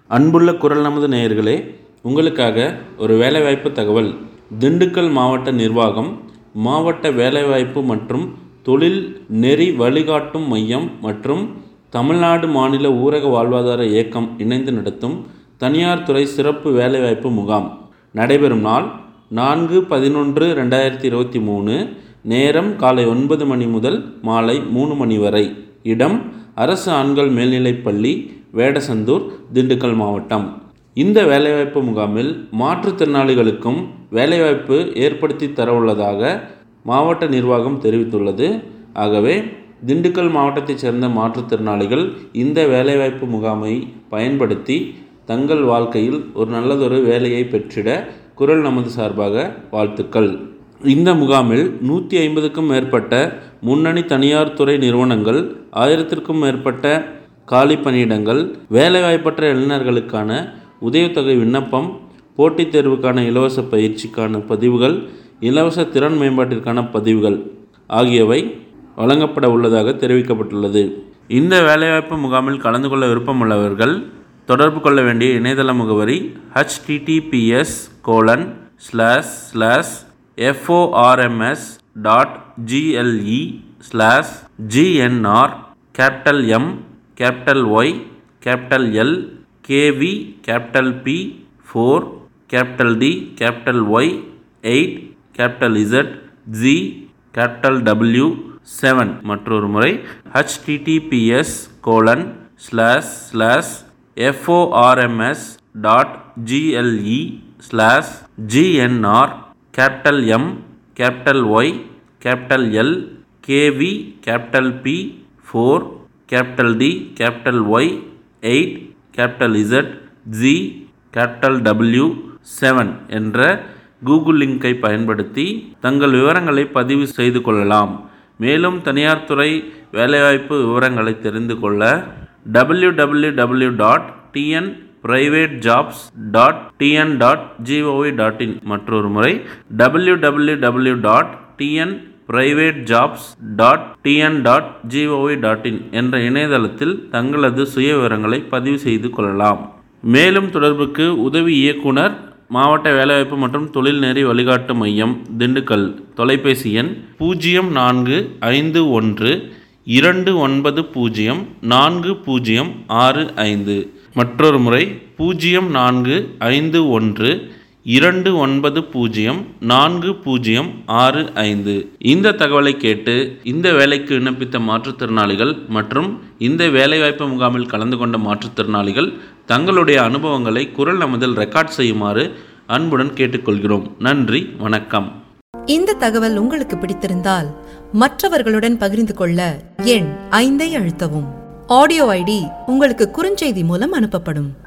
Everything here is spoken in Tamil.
அன்புள்ள குரல் நமது நேயர்களே உங்களுக்காக ஒரு வேலைவாய்ப்பு தகவல் திண்டுக்கல் மாவட்ட நிர்வாகம் மாவட்ட வேலைவாய்ப்பு மற்றும் தொழில் நெறி வழிகாட்டும் மையம் மற்றும் தமிழ்நாடு மாநில ஊரக வாழ்வாதார இயக்கம் இணைந்து நடத்தும் தனியார் துறை சிறப்பு வேலைவாய்ப்பு முகாம் நடைபெறும் நாள் நான்கு பதினொன்று ரெண்டாயிரத்தி இருபத்தி மூணு நேரம் காலை ஒன்பது மணி முதல் மாலை மூணு மணி வரை இடம் அரசு ஆண்கள் மேல்நிலைப்பள்ளி வேடசந்தூர் திண்டுக்கல் மாவட்டம் இந்த வேலைவாய்ப்பு முகாமில் மாற்றுத்திறனாளிகளுக்கும் வேலைவாய்ப்பு ஏற்படுத்தி தரவுள்ளதாக மாவட்ட நிர்வாகம் தெரிவித்துள்ளது ஆகவே திண்டுக்கல் மாவட்டத்தைச் சேர்ந்த மாற்றுத்திறனாளிகள் இந்த வேலைவாய்ப்பு முகாமை பயன்படுத்தி தங்கள் வாழ்க்கையில் ஒரு நல்லதொரு வேலையை பெற்றிட குரல் நமது சார்பாக வாழ்த்துக்கள் இந்த முகாமில் நூற்றி ஐம்பதுக்கும் மேற்பட்ட முன்னணி தனியார் துறை நிறுவனங்கள் ஆயிரத்திற்கும் மேற்பட்ட காலி பணியிடங்கள் வேலைவாய்ப்பற்ற இளைஞர்களுக்கான உதவித்தொகை விண்ணப்பம் போட்டித் தேர்வுக்கான இலவச பயிற்சிக்கான பதிவுகள் இலவச திறன் மேம்பாட்டிற்கான பதிவுகள் ஆகியவை வழங்கப்பட உள்ளதாக தெரிவிக்கப்பட்டுள்ளது இந்த வேலைவாய்ப்பு முகாமில் கலந்து கொள்ள விருப்பமுள்ளவர்கள் தொடர்பு கொள்ள வேண்டிய இணையதள முகவரி HTTPS colon slash slash FORMS dot GLE slash GNR capital M capital Y capital L KV capital P four capital T capital Y eight capital Z G capital W seven மற்றொரு முறை HTTPS colon slash slash FORMS dot GLE slash GNR capital M capital Y capital L KV capital P four capital T capital Y eight capital Z G capital W seven என்ற கூகுள் லிங்கை பயன்படுத்தி தங்கள் விவரங்களை பதிவு செய்து கொள்ளலாம் மேலும் தனியார் துறை வேலைவாய்ப்பு விவரங்களை தெரிந்து கொள்ள W W W dot TN private jobs dot TN dot GOV dot in மற்றொரு முறை W W W dot TN private jobs dot TN dot GOV dot in என்ற இணையதளத்தில் தங்களது சுய விவரங்களை பதிவு செய்து கொள்ளலாம் மேலும் தொடர்புக்கு உதவி இயக்குனர் மாவட்ட வேலைவாய்ப்பு மற்றும் தொழில்நெறி வழிகாட்டு மையம் திண்டுக்கல் தொலைபேசி எண் பூஜ்ஜியம் நான்கு ஐந்து ஒன்று இரண்டு ஒன்பது பூஜ்ஜியம் நான்கு பூஜ்ஜியம் ஆறு ஐந்து மற்றொரு முறை பூஜ்ஜியம் நான்கு ஐந்து ஒன்று இரண்டு ஒன்பது பூஜ்ஜியம் நான்கு பூஜ்ஜியம் ஆறு ஐந்து இந்த தகவலை கேட்டு இந்த வேலைக்கு விண்ணப்பித்த மாற்றுத்திறனாளிகள் மற்றும் இந்த வேலைவாய்ப்பு முகாமில் கலந்து கொண்ட மாற்றுத்திறனாளிகள் தங்களுடைய அனுபவங்களை குரல் நமதில் ரெக்கார்ட் செய்யுமாறு அன்புடன் கேட்டுக்கொள்கிறோம் நன்றி வணக்கம் இந்த தகவல் உங்களுக்கு பிடித்திருந்தால் மற்றவர்களுடன் பகிர்ந்து கொள்ள எண் ஐந்தை அழுத்தவும் ஆடியோ ஐடி உங்களுக்கு குறுஞ்செய்தி மூலம் அனுப்பப்படும்